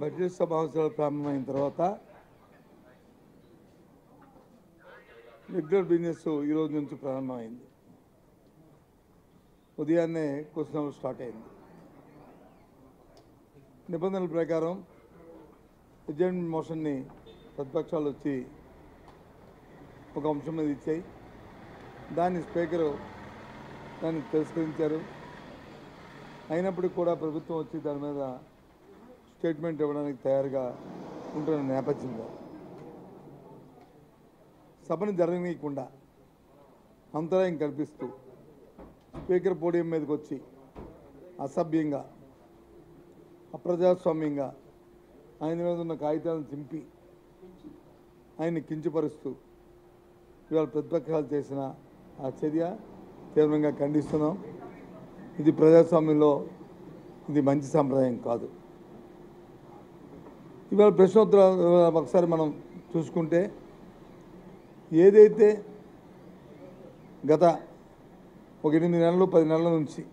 Budget సమావేశాలు ప్రారంభమైన తర్వాత రెగ్యులర్ బిజినెస్ ఈ రోజు నుంచి ప్రారంభమైంది ఉదయాన్నే క్వశ్చన్ అవర్ స్టార్ట్ అయింది నిబంధనల ప్రకారం అజెంట్ మోషన్ని ప్రతిపక్షాలు వచ్చి ఒక అంశం మీద ఇచ్చాయి దాన్ని స్పీకరు దాన్ని తిరస్కరించారు అయినప్పటికీ కూడా ప్రభుత్వం వచ్చి దాని మీద స్టేట్మెంట్ ఇవ్వడానికి తయారుగా ఉంటున్న నేపథ్యంలో సభను జరగనీయకుండా అంతరాయం కల్పిస్తూ స్పీకర్ పోడియం మీదకి వచ్చి అసభ్యంగా అప్రజాస్వామ్యంగా ఆయన మీద ఉన్న కాగితాలను చింపి ఆయన్ని కించపరుస్తూ ఇవాళ ప్రతిపక్షాలు చేసిన ఆ చర్య తీవ్రంగా ఖండిస్తున్నాం ఇది ప్రజాస్వామ్యంలో ఇది మంచి సాంప్రదాయం కాదు ఇవాళ ప్రశ్నోత్తరాలు ఒకసారి మనం చూసుకుంటే ఏదైతే గత ఒక ఎనిమిది నెలలు పది నెలల నుంచి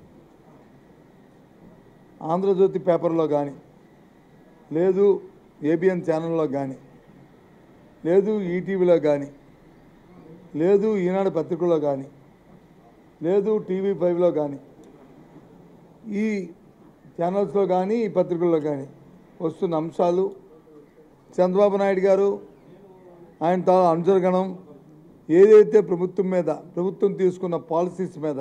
ఆంధ్రజ్యోతి పేపర్లో కానీ లేదు ఏబిఎన్ ఛానల్లో కానీ లేదు ఈటీవీలో కానీ లేదు ఈనాడు పత్రికలో కానీ లేదు టీవీ ఫైవ్లో కానీ ఈ ఛానల్స్లో కానీ ఈ పత్రికల్లో కానీ వస్తున్న అంశాలు చంద్రబాబు నాయుడు గారు ఆయన తా అనుచరగణం ఏదైతే ప్రభుత్వం మీద ప్రభుత్వం తీసుకున్న పాలసీస్ మీద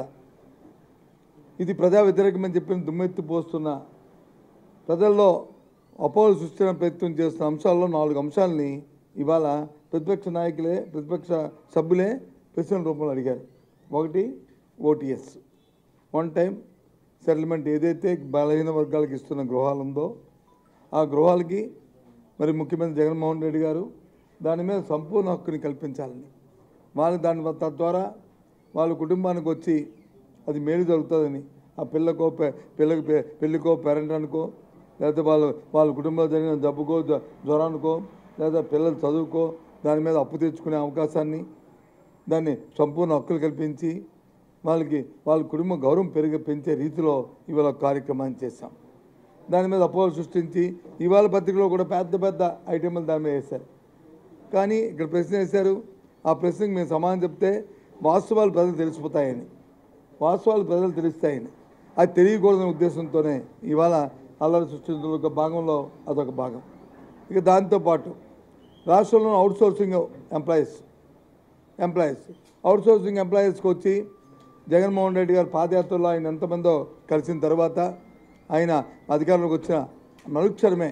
ఇది ప్రజా వ్యతిరేకమని చెప్పిన దుమ్మెత్తి పోస్తున్న ప్రజల్లో అపోహలు సృష్టించిన ప్రయత్నం చేస్తున్న అంశాల్లో నాలుగు అంశాలని ఇవాళ ప్రతిపక్ష నాయకులే ప్రతిపక్ష సభ్యులే ప్రశ్నల రూపంలో అడిగారు ఒకటి ఓటీఎస్ వన్ టైం సెటిల్మెంట్ ఏదైతే బలహీన వర్గాలకు ఇస్తున్న గృహాలు ఉందో ఆ గృహాలకి మరి ముఖ్యమంత్రి జగన్మోహన్ రెడ్డి గారు దాని మీద సంపూర్ణ హక్కుని కల్పించాలని వాళ్ళు దాని వ- తద్వారా వాళ్ళ కుటుంబానికి వచ్చి అది మేలు జరుగుతుందని ఆ పిల్లకో పె- పిల్లకి పె- పెళ్ళికో పేరెంటానికో లేకపోతే వాళ్ళ వాళ్ళ కుటుంబంలో జరిగిన జబ్బుకో జ్వ- జ్వరానికో లేదా పిల్లలు చదువుకో దాని మీద అప్పు తెచ్చుకునే అవకాశాన్ని దాన్ని సంపూర్ణ హక్కులు కల్పించి వాళ్ళకి వాళ్ళ కుటుంబ గౌరవం పెరిగి పెంచే రీతిలో ఇవాళ ఒక కార్యక్రమాన్ని చేశాం దాని మీద అపోహలు సృష్టించి ఇవాళ పత్రికలో కూడా పెద్ద పెద్ద ఐటెంలు దాని మీద వేశారు కానీ ఇక్కడ ప్రశ్న వేశారు ఆ ప్రశ్నకు మేము సమాధానం చెప్తే వాస్తవాలు ప్రజలు తెలిసిపోతాయని వాస్తవాలు ప్రజలు తెలుస్తాయని అది తెలియకూడదనే ఉద్దేశంతోనే ఇవాళ అల్లరి సృష్టించడం ఒక భాగంలో అదొక భాగం ఇక దాంతోపాటు రాష్ట్రంలో outsourcing employees employees outsourcing ఎంప్లాయీస్కి వచ్చి జగన్మోహన్ రెడ్డి గారు పాదయాత్రలో ఆయన ఎంతమందో కలిసిన తర్వాత ఆయన అధికారంలోకి వచ్చిన మరుక్షరమే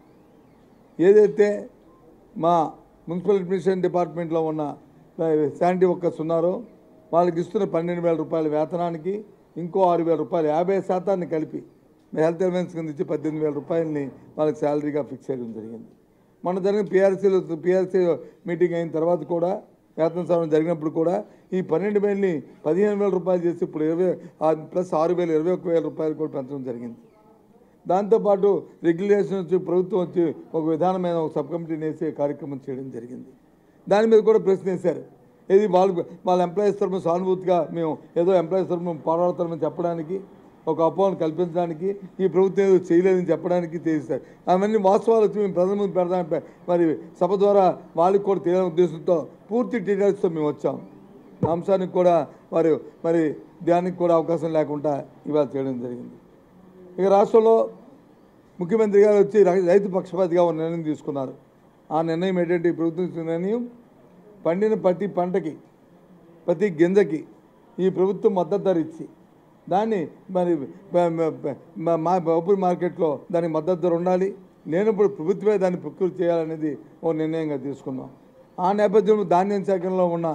ఏదైతే మా మున్సిపల్ అడ్మినిస్ట్రేషన్ డిపార్ట్మెంట్లో ఉన్న శానిటీ వర్కర్స్ ఉన్నారో వాళ్ళకి ఇస్తున్న పన్నెండు వేల రూపాయల వేతనానికి ఇంకో ఆరు వేల రూపాయలు యాభై శాతాన్ని కలిపి హెల్త్ అలవెన్స్ కింద ఇచ్చి పద్దెనిమిది వేల రూపాయలని వాళ్ళకి శాలరీగా ఫిక్స్ చేయడం జరిగింది మన జరిగిన పిఆర్సీలో పిఆర్సీ మీటింగ్ అయిన తర్వాత కూడా వేతన సవరణ జరిగినప్పుడు కూడా ఈ పన్నెండు వేలని పదిహేను వేల రూపాయలు చేసి ఇప్పుడు ఇరవై ఆ- ప్లస్ ఆరు వేలు ఇరవై ఒక్క వేల రూపాయలు కూడా పెంచడం జరిగింది దాంతోపాటు రెగ్యులేషన్ వచ్చి ప్రభుత్వం వచ్చి ఒక విధానమైన ఒక సబ్ కమిటీని వేసే కార్యక్రమం చేయడం జరిగింది దాని మీద కూడా ప్రశ్న వేశారు ఇది వాళ్ళు వాళ్ళ ఎంప్లాయీస్ తరఫున సానుభూతిగా మేము ఏదో ఎంప్లాయీస్ తరఫున పోరాడతామని చెప్పడానికి ఒక అపోహను కల్పించడానికి ఈ ప్రభుత్వం ఏదో చేయలేదని చెప్పడానికి చేశారు అవన్నీ వాస్తవాలు వచ్చి మేము ప్రజల ముందు పెడదాం మరి సభ ద్వారా వాళ్ళకి కూడా తెలియని ఉద్దేశంతో పూర్తి డీటెయిల్స్తో మేము వచ్చాం ఆ అంశానికి కూడా వారు మరి దానికి కూడా అవకాశం లేకుండా ఇవాళ చేయడం జరిగింది ఇక రాష్ట్రంలో ముఖ్యమంత్రి గారు వచ్చి రై- రైతు పక్షపాతిగా ఒక నిర్ణయం తీసుకున్నారు ఆ నిర్ణయం ఏంటంటే ఈ ప్రభుత్వం తీసుకున్న నిర్ణయం పండిన ప్రతి పంటకి ప్రతి గింజకి ఈ ప్రభుత్వం మద్దతు ధర ఇచ్చి దాన్ని మరి ప- మ- ప- మ- మా ఓపెన్ మార్కెట్లో దానికి మద్దతు ధర ఉండాలి లేనప్పుడు ప్రభుత్వమే దాన్ని ప్రకృతి చేయాలనేది ఓ నిర్ణయంగా తీసుకున్నాం ఆ నేపథ్యంలో ధాన్యం సేకరణలో ఉన్న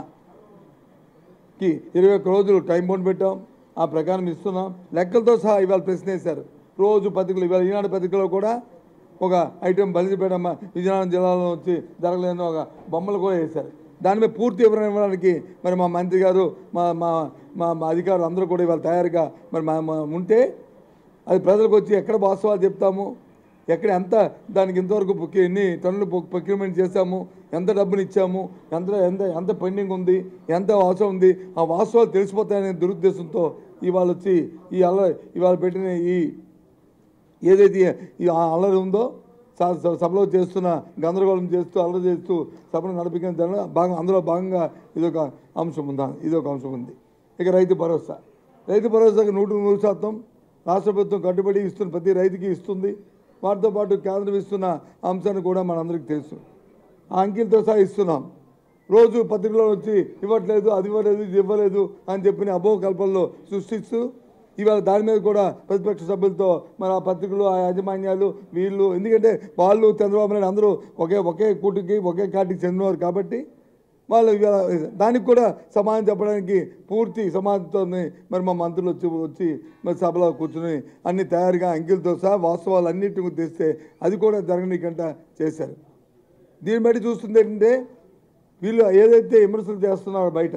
కి ఇరవై ఒక్క రోజులు టైం బౌండ్ పెట్టాం ఆ ప్రకారం ఇస్తున్నాం లెక్కలతో సహా ఇవాళ ప్రశ్న వేశారు రోజు పత్రికలు ఇవాళ ఈనాడు పత్రికలో కూడా ఒక ఐటెం బలిసిపేట మ- విజయనగరం జిల్లాలో వచ్చి జరగలేని ఒక బొమ్మలు కూడా వేశారు దాని మీద పూర్తి వివరణ ఇవ్వడానికి మరి మా మంత్రి గారు మా మా మా మా అధికారులు అందరూ కూడా ఇవాళ తయారుగా మరి మా మా ఉంటే అది ప్రజలకు వచ్చి ఎక్కడ వాస్తవాలు చెప్తాము ఎక్కడ ఎంత దానికి ఇంతవరకు బుక్ ఎన్ని టన్నులు ప్రొక్యూర్మెంట్ చేశాము ఎంత డబ్బులు ఇచ్చాము ఎంత ఎంత ఎంత పెండింగ్ ఉంది ఎంత అవసరం ఉంది ఆ వాస్తవాలు తెలిసిపోతాయనే దురుద్దేశంతో ఇవాళ వచ్చి ఈ అల్ల ఇవాళ పెట్టిన ఈ ఏదైతే ఈ ఆ అల్లరి ఉందో స- స- సభలో చేస్తున్న గందరగోళం చేస్తూ అల్లరి చేస్తూ సభను నడిపించిన దానిలో భాగం అందులో భాగంగా ఇదొక అంశం ఉందా ఇదొక అంశం ఉంది ఇక రైతు భరోసా రైతు భరోసాకి నూట నూరు శాతం రాష్ట్ర ప్రభుత్వం కట్టుబడి ఇస్తున్న ప్రతి రైతుకి ఇస్తుంది వాటితో పాటు కేంద్రం ఇస్తున్న అంశాన్ని కూడా మనందరికీ తెలుసు ఆ అంకెలతో సహా ఇస్తున్నాం రోజు పత్రికలో వచ్చి ఇవ్వట్లేదు అది ఇవ్వలేదు ఇది ఇవ్వలేదు అని చెప్పిన అభో కల్పనలో సృష్టిస్తూ ఇవాళ దాని మీద కూడా ప్రతిపక్ష సభ్యులతో మరి ఆ పత్రికలు ఆ యాజమాన్యాలు వీళ్ళు ఎందుకంటే వాళ్ళు చంద్రబాబు నాయుడు అందరూ ఒకే ఒకే కూటికి ఒకే కాటికి చెందినవారు కాబట్టి వాళ్ళు ఇవాళ దానికి కూడా సమాధానం చెప్పడానికి పూర్తి సమాధానంతో మరి మా మంత్రులు వచ్చి వచ్చి మరి సభలో కూర్చుని అన్ని తయారుగా అంకెలతో సహా వాస్తవాలు అన్నింటిని తెస్తే అది కూడా జరగనీకంట చేశారు దీన్ని బట్టి చూస్తుంది ఏంటంటే వీళ్ళు ఏదైతే విమర్శలు చేస్తున్నారో బయట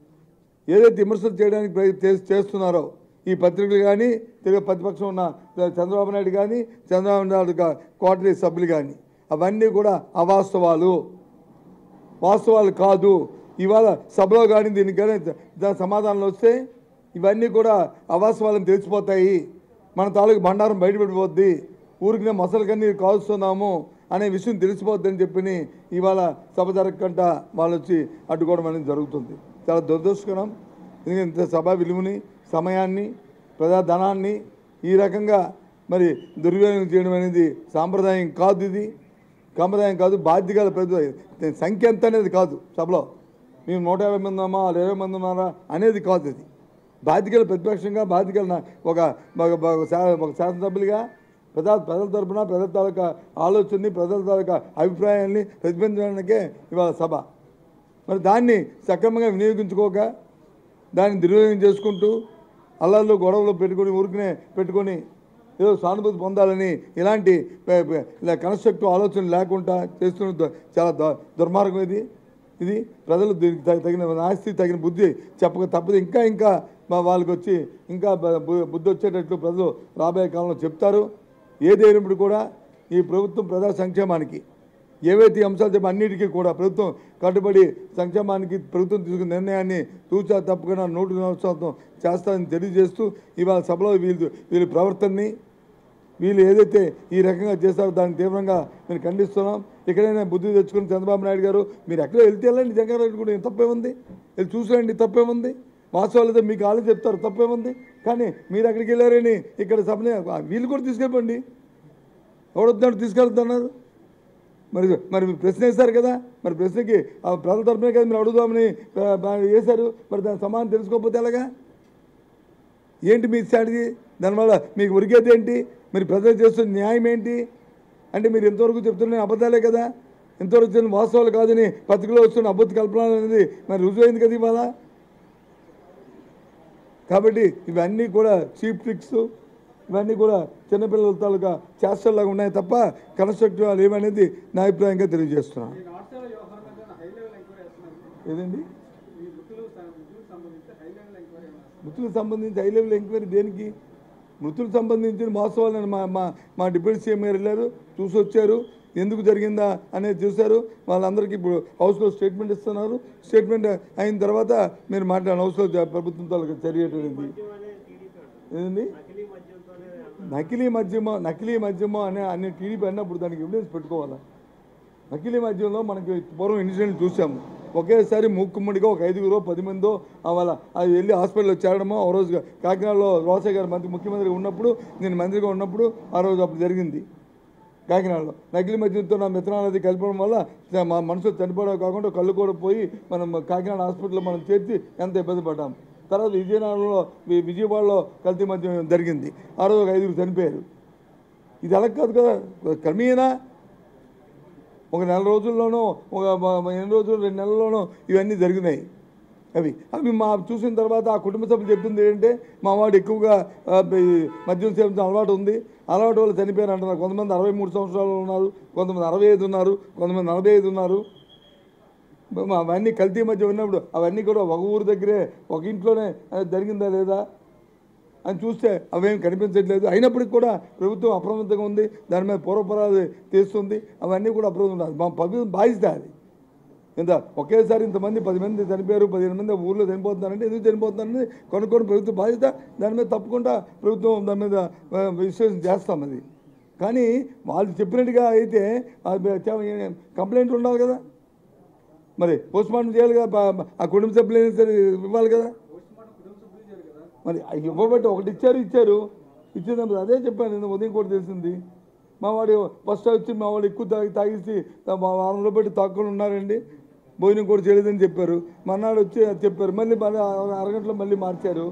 ఏదైతే విమర్శలు చేయడానికి ప్రయ- చే- చేస్తున్నారో ఈ పత్రికలు కానీ తెలుగు ప్రతిపక్షం ఉన్న చంద్రబాబు నాయుడు కానీ చంద్రబాబు నాయుడు గా- కోటరీ సభ్యులు కానీ అవన్నీ కూడా అవాస్తవాలు వాస్తవాలు కాదు ఇవాళ సభలో కానీ దీనికి కానీ దాని సమాధానాలు వస్తే ఇవన్నీ కూడా అవాస్తవాలను తెలిసిపోతాయి మన తాలూకు బండారం బయటపడిపోద్ది ఊరికి మసలు కన్నీరు కాల్స్తున్నాము అనే విషయం తెలిసిపోద్దని చెప్పి ఇవాళ సభ జరగకుండా వాళ్ళు వచ్చి అడ్డుకోవడం అనేది జరుగుతుంది చాలా దురదృష్టకరం ఎందుకంటే ఇంత సభ విలువని సమయాన్ని ప్రజాధనాన్ని ఈ రకంగా మరి దుర్వినియోగం చేయడం అనేది సాంప్రదాయం కాదు ఇది సాంప్రదాయం కాదు బాధ్యత గల ప్రతి సంఖ్య ఎంత అనేది కాదు సభలో మేము నూట యాభై మంది ఉన్నామా ఇరవై మంది ఉన్నారా అనేది కాదు ఇది బాధ్యతలు ప్రతిపక్షంగా బాధ్యతలు నా- ఒక ఒక- ఒక శా- ఒక శాసనసభ్యులుగా ప్రజా ప్రజల తరపున ప్రజల తాలూకా ఆలోచనని ప్రజల తాలూకా అభిప్రాయాల్ని ప్రతిబింబించడానికే ఇవాళ సభ మరి దాన్ని సక్రమంగా వినియోగించుకోక దాన్ని దుర్వినియోగం చేసుకుంటూ అల్లర్లు గొడవలు పెట్టుకొని ఊరికనే పెట్టుకొని ఏదో సానుభూతి పొందాలని ఇలాంటి ప- ప- ఇలా కన్స్ట్రక్టివ్ ఆలోచన లేకుండా చేస్తున్న ద- చాలా ద- దుర్మార్గం ఇది ఇది ప్రజలు దీనికి తగ- తగిన ఆస్తి తగిన బుద్ధి చెప్పక తప్పదు ఇంకా ఇంకా మా వాళ్ళకి వచ్చి ఇంకా బ- బు- బుద్ధి వచ్చేటట్లు ప్రజలు రాబోయే కాలంలో చెప్తారు ఏదైనప్పుడు కూడా ఈ ప్రభుత్వం ప్రజా సంక్షేమానికి ఏవైతే అంశాలు చెప్పి అన్నిటికీ కూడా ప్రభుత్వం కట్టుబడి సంక్షేమానికి ప్రభుత్వం తీసుకున్న నిర్ణయాన్ని తూచా తప్పకుండా నూటి సంవత్సరం చేస్తారని తెలియజేస్తూ ఇవాళ సభలో వీళ్ళు వీళ్ళ ప్రవర్తనని వీళ్ళు ఏదైతే ఈ రకంగా చేస్తారో దాన్ని తీవ్రంగా మేము ఖండిస్తున్నాం ఇక్కడైనా బుద్ధి తెచ్చుకుని చంద్రబాబు నాయుడు గారు మీరు ఎక్కడ వెళ్తే వెళ్ళండి జగన్ రెడ్డి కూడా తప్పేముంది వెళ్ళి చూసేయండి తప్పేముంది వాస్తవాలు అయితే మీకు వాళ్ళు చెప్తారు తప్పేముంది కానీ మీరు అక్కడికి వెళ్ళారని ఇక్కడ సభని వీళ్ళు కూడా తీసుకెళ్ళండి ఎవడొద్దాడు తీసుకెళ్తున్నారు మరి మరి మీరు ప్రశ్న వేశారు కదా మరి ప్రశ్నకి ఆ ప్రజల తరపునే కదా మీరు అడుగుదామని ఆ, ఆ, వేశారు మరి దాని సమాధానం తెలుసుకోకపోతే ఎలాగా ఏంటి మీ స్ట్రాటజీ దానివల్ల మీకు ఉరిగేది ఏంటి మీరు ప్రజలు చేస్తున్న న్యాయం ఏంటి అంటే మీరు ఎంతవరకు చెప్తున్న అబద్ధాలే కదా ఎంతవరకు చెప్తున్న వాస్తవాలు కాదని పత్రికలో వస్తున్న అబద్ధ కల్పన అనేది మరి రుజువైంది కదా ఇవాళ కాబట్టి ఇవన్నీ కూడా చీప్ ట్రిక్స్ ఇవన్నీ కూడా చిన్నపిల్లల తాలూకా చేష్టల్లాగా ఉన్నాయి తప్ప కన్స్ట్రక్టివ్ ఏమనేది నా అభిప్రాయంగా తెలియజేస్తున్నాను ఈ రాష్ట్రాల వ్యవహారం మీద హై లెవెల్ ఎంక్వైరీ చేస్తున్నారు ఏదండి ఈ మృతులు మృతులకు సంబంధించి హై లెవెల్ ఎంక్వైరీ ఉన్నారు మృతులకు సంబంధించి హై లెవెల్ ఎంక్వైరీ దేనికి మృతులకు సంబంధించిన మోసవాళ్ళని మా మా మా డిప్యూటీ సీఎం గారు వెళ్ళారు చూసి వచ్చారు ఎందుకు జరిగిందా అనేది చూశారు వాళ్ళందరికీ ఇప్పుడు హౌస్లో స్టేట్మెంట్ ఇస్తున్నారు స్టేట్మెంట్ అయిన తర్వాత మీరు మాట్లాడిన హౌస్లో జ- ప్రభుత్వంతో చర్య ఏంటి? ఏంటండి నకిలీ మద్యమో నకిలీ మద్యమో అనే అన్ని టీడీపీ అన్నప్పుడు దానికి ఎవిడెన్స్ పెట్టుకోవాలా నకిలీ మద్యంలో మనకి పూర్వం ఇన్సిడెంట్ చూసాము ఒకేసారి మూకుమ్మడిగా ఒక ఐదుగురో పది మందో వాళ్ళ అది వెళ్ళి హాస్పిటల్లో చేరడమో ఆ రోజు కాకినాడలో రోసయ్య గారు మంత్రి ముఖ్యమంత్రిగా ఉన్నప్పుడు నేను మంత్రిగా ఉన్నప్పుడు ఆ రోజు అప్పుడు జరిగింది కాకినాడలో నకిలీ మద్యంతో నా మిత్రాలు అది కలపడం వల్ల మా మనసు చనిపోవడం కాకుండా కళ్ళు కూడా పోయి మనం కాకినాడ హాస్పిటల్లో మనం చేర్చి ఎంత ఇబ్బంది పడ్డాం తర్వాత విజయనగరంలో వి- విజయవాడలో కల్తీ మద్యం జరిగింది ఆ రోజు ఒక ఐదుగురు చనిపోయారు ఇది అలా కాదు కదా క్రమేణా ఒక నెల రోజుల్లోనో ఒక మ- మ- ఎన్ని రోజులు రెండు నెలల్లోనో ఇవన్నీ జరిగినాయి అవి అవి మా చూసిన తర్వాత ఆ కుటుంబ సభ్యులు చెప్తుంది ఏంటంటే మా వాడు ఎక్కువగా ఆ, ఈ మద్యం సేవించిన అలవాటు ఉంది అలవాటు వల్ల చనిపోయారు అంటున్నారు కొంతమంది అరవై మూడు సంవత్సరాలు ఉన్నారు కొంతమంది అరవై ఐదు ఉన్నారు కొంతమంది నలభై ఐదు ఉన్నారు మా అవన్నీ కల్తీ మధ్య ఉన్నప్పుడు అవన్నీ కూడా ఒక ఊరు దగ్గరే ఒక ఇంట్లోనే ఆ, జరిగిందా లేదా అని చూస్తే అవేం కనిపించట్లేదు అయినప్పటికీ కూడా ప్రభుత్వం అప్రమత్తంగా ఉంది దాని మీద పూర్వపరాలు తీస్తుంది అవన్నీ కూడా అప్రమత్తం ఉండాలి మా ప్రభుత్వం బాధ్యత అది ఇంత ఒకేసారి ఇంతమంది పది మంది చనిపోయారు పదిహేను మంది ఊళ్ళో చనిపోతున్నారంటే ఎందుకు చనిపోతున్నారని కొనుక్కొని ప్రభుత్వం బాధ్యత దాని మీద తప్పకుండా ప్రభుత్వం దాని మీద ఆ, విశ్లేషణ చేస్తాం అది కానీ వాళ్ళు చెప్పినట్టుగా అయితే ఆ చ- కంప్లైంట్ ఉండాలి కదా మరి పోస్ట్ మార్టం చేయాలి కదా పా- ఆ కుటుంబ సభ్యులు అయినా సరే ఇవ్వాలి కదా పోస్ట్ మార్టం కుటుంబ సభ్యులు ఇచ్చారు కదా మరి అవి ఇవ్వబట్టి ఒకటి ఇచ్చారు ఇచ్చారు ఇచ్చేటప్పుడు అదే చెప్పాను నేను ఉదయం కూడా తెలిసింది మా వాడు ఫస్ట్ వచ్చి మా వాడు ఎక్కువ తాగి తాగేసి మా వారంలో పెట్టి తక్కువ ఉన్నారండి భోజనం కూడా చేయలేదని చెప్పారు మన్నాడు వచ్చి అది చెప్పారు మళ్ళీ మళ్ళీ అర- అరగంటలో మళ్ళీ మార్చారు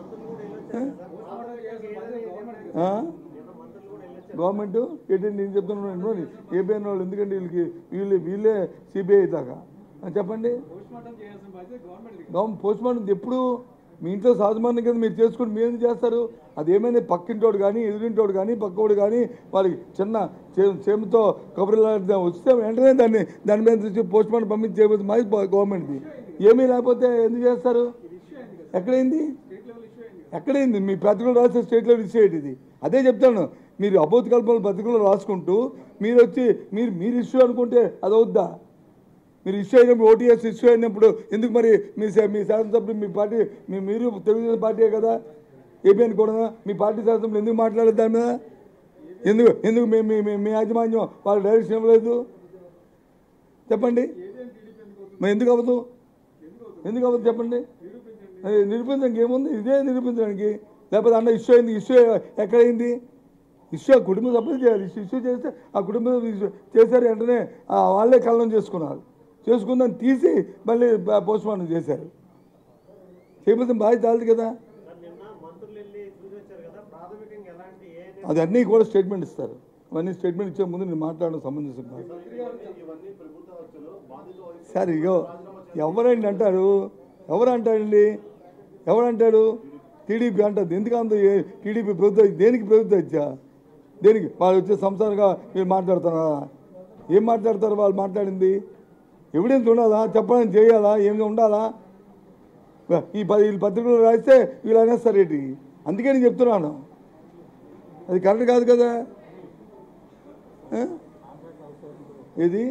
ఆ? గవర్నమెంట్ ఏంటంటే నేను చెప్తున్నాను ఏబిఎన్ వాళ్ళు ఎందుకంటే వీళ్ళకి వీళ్ళు వీళ్ళే సిబిఐ దాకా ఆ, చెప్పండి పోస్ట్ మార్టం చేయాల్సిన బాధ్యత గవర్నమెంట్ గవర్నమెంట్ పోస్ట్ మార్టం ఎప్పుడు మీ ఇంట్లో సాధారణ కింద మీరు చేసుకుని మీరు ఎందుకు చేస్తారు అది ఏమైనా పక్కింటోడు కానీ ఎదురింటోడు కానీ పక్కోడు కానీ వాళ్ళకి చిన్న చే- చేముతో కొబ్బరిలా వస్తే వెంటనే దాన్ని దాని మీద నుంచి పోస్ట్ మార్టం పంపించి చేయబోతుంది మాది గవర్నమెంట్ది ఏమీ లేకపోతే ఎందుకు చేస్తారు ఎక్కడైంది స్టేట్ లెవెల్ ఇష్యూ అయింది ఎక్కడైంది మీ పత్రికలు రాసే స్టేట్ లెవెల్ ఇష్యూ ఏంటి ఇది అదే చెప్తాను మీరు అబౌత్ కల్పన పత్రికలు రాసుకుంటూ మీరు వచ్చి మీరు మీరు ఇష్యూ అనుకుంటే అది అవుద్దా మీరు ఇష్యూ అయినప్పుడు ఓటీఎస్ ఇష్యూ అయినప్పుడు ఎందుకు మరి మీ శా- మీ శాసనసభ్యులు మీ పార్టీ మీ మీరు తెలుగుదేశం పార్టీయే కదా ఏపీఎన్ కూడా మీ పార్టీ శాసనసభ్యులు ఎందుకు మాట్లాడలేదు దాని మీద ఎందుకు ఎందుకు మీ మీ మీ- మీ యాజమాన్యం వాళ్ళు డైరెక్షన్ ఇవ్వలేదు చెప్పండి మరి ఎందుకు అవ్వదు ఎందుకు అవ్వదు చెప్పండి అది నిరూపించడానికి ఏముంది ఇదే నిరూపించడానికి లేకపోతే అన్న ఇష్యూ అయింది ఇష్యూ ఎక్కడైంది ఇష్యూ ఆ కుటుంబ సభ్యులు చేయాలి ఇష్యూ ఇష్యూ చేస్తే ఆ కుటుంబ సభ్యులు ఇష్యూ చేశారు వెంటనే ఆ వాళ్ళే కళ్ళం చేసుకున్నారు చేసుకుందని తీసి మళ్ళీ పోస్ట్ మార్టం చేశారు చేయకపోతే బాధ్యత చాలదు కదా సార్ నిన్న మంత్రులు వెళ్ళి చూసి వచ్చారు కదా ప్రాథమికంగా ఎలాంటి ఏ అది అన్నీ కూడా స్టేట్మెంట్ ఇస్తారు అవన్నీ స్టేట్మెంట్ ఇచ్చే ముందు నేను మాట్లాడడం సంబంధించిన కాదు. ఇవన్నీ ప్రభుత్వ హత్యలు బాధితులు సార్ ఇగో ఎవరండి అంటారు ఎవరు అంటాడండి ఎవరు అంటాడు టీడీపీ అంటారు ఎందుకు అంత ఏ- టీడీపీ ప్రభుత్వం దేనికి ప్రభుత్వం ఇచ్చా దేనికి వాళ్ళు వచ్చే సంసారంగా మీరు మాట్లాడుతున్నారా ఏం మాట్లాడతారు వాళ్ళు మాట్లాడింది ఎవిడెన్స్ ఉండాలా చెప్పాలని చేయాలా ఏమి ఉండాలా ఈ పది వీళ్ళు పత్రికలు రాస్తే వీళ్ళు అనేస్తారు ఏంటి అందుకే నేను చెప్తున్నాను అది కరెక్ట్ కాదు కదా ఆ? ఏది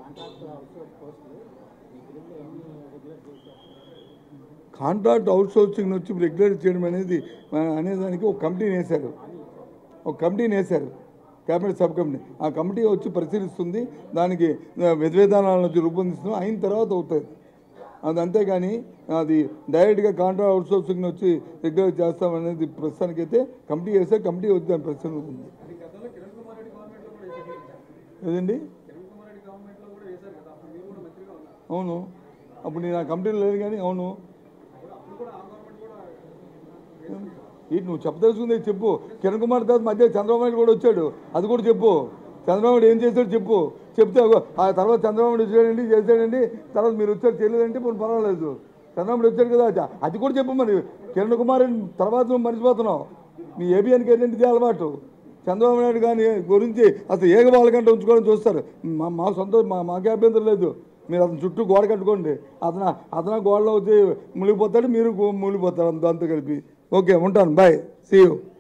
కాంట్రాక్ట్ అవుట్సోర్సింగ్ వచ్చి రెగ్యులేట్ చేయడం అనేది మన అనేదానికి ఒక కమిటీని వేశారు ఒక కమిటీని వేశారు క్యాబినెట్ సబ్ కమిటీ ఆ కమిటీ వచ్చి పరిశీలిస్తుంది దానికి ఆ, విధి విధానాలను వచ్చి రూపొందిస్తున్నాం అయిన తర్వాత అవుతుంది అది అంతేగాని అది డైరెక్ట్గా కాంట్రాక్ట్ అవుట్సోర్సింగ్ వచ్చి రెగ్యులేట్ చేస్తామనేది ప్రస్తుతానికైతే కమిటీ వేస్తే కమిటీ వచ్చి దాని ప్రశ్న ఉంది అది గతంలో కిరణ్ కుమార్ రెడ్డి గవర్నమెంట్ లో కూడా వేసారు ఏదండి కిరణ్ కుమార్ రెడ్డి గవర్నమెంట్ లో కూడా వేశారు కదా అప్పుడు మీరు కూడా మంత్రిగా ఉన్నారు అవును అప్పుడు నేను ఆ కమిటీలో లేదు కానీ అవును అప్పుడు కూడా ఆ గవర్నమెంట్ కూడా ఏంటి నువ్వు చెప్పదలుచుకుంది చెప్పు కిరణ్ కుమార్ తర్వాత మధ్య చంద్రబాబు నాయుడు కూడా వచ్చాడు అది కూడా చెప్పు చంద్రబాబు నాయుడు ఏం చేశాడు చెప్పు చెప్తే అగో, ఆ తర్వాత చంద్రబాబు నాయుడు వచ్చాడండి చేశాడండి తర్వాత మీరు వచ్చారు చేయలేదంటే పోనీ పర్వాలేదు చంద్రబాబు నాయుడు వచ్చాడు కదా అది- అది కూడా చెప్పు మరి కిరణ్ కుమార్ రెడ్డి తర్వాత నువ్వు మర్చిపోతున్నావు మీ ఏబిఎన్కి ఏంటంటే అలవాటు చంద్రబాబు నాయుడు కానీ గురించి అసలు ఏక వాళ్ళకంటే ఉంచుకోవడం చూస్తారు మా మా సొంత మా మాకే అభ్యంతరం లేదు మీరు అతని చుట్టూ గోడ కట్టుకోండి అతను అతను గోడలో వచ్చి మునిగిపోతాడు మీరు గు- మునిగిపోతారు దాంతో కలిపి ఓకే ఉంటాను బాయ్ సీ యూ